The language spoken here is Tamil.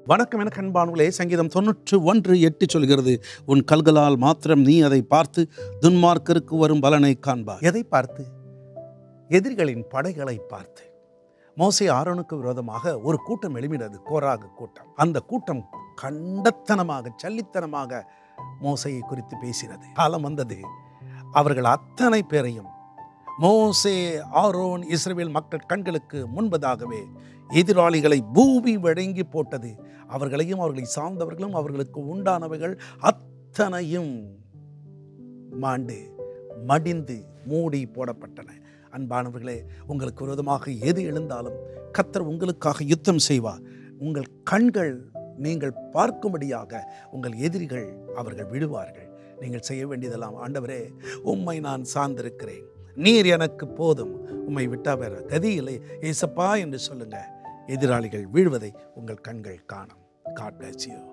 வணக்கம் என கண்பானுகளே சங்கீதம் தொன்னூற்று ஒன்று எட்டு சொல்கிறது உன் கல்களால் மாத்திரம் நீ அதை பார்த்து துன்மார்க்கருக்கு வரும் பலனை காண்பார் எதை பார்த்து எதிரிகளின் படைகளை பார்த்து மோசே ஆரோனுக்கு விரோதமாக ஒரு கூட்டம் எழுமினது கோராகு கூட்டம் அந்த கூட்டம் கண்டத்தனமாக சல்லித்தனமாக மோசையை குறித்து பேசினது காலம் வந்தது அவர்கள் அத்தனை பேரையும் மோசே ஆரோன் இஸ்ரவேல் மக்கள் கண்களுக்கு முன்பதாகவே எதிராளிகளை பூமி வழங்கி போட்டது அவர்களையும் அவர்களை சார்ந்தவர்களும் அவர்களுக்கு உண்டானவைகள் அத்தனையும் மாண்டு மடிந்து மூடி போடப்பட்டன அன்பானவர்களே உங்களுக்கு விரோதமாக எது எழுந்தாலும் கத்தர் உங்களுக்காக யுத்தம் செய்வார் உங்கள் கண்கள் நீங்கள் பார்க்கும்படியாக உங்கள் எதிரிகள் அவர்கள் விடுவார்கள் நீங்கள் செய்ய வேண்டியதெல்லாம் ஆண்டவரே உம்மை நான் சார்ந்திருக்கிறேன் நீர் எனக்கு போதும் உம்மை விட்டா வேற கதி இல்லை ஏசப்பா என்று சொல்லுங்க எதிராளிகள் வீழ்வதை உங்கள் கண்கள் காணும் காட் bless you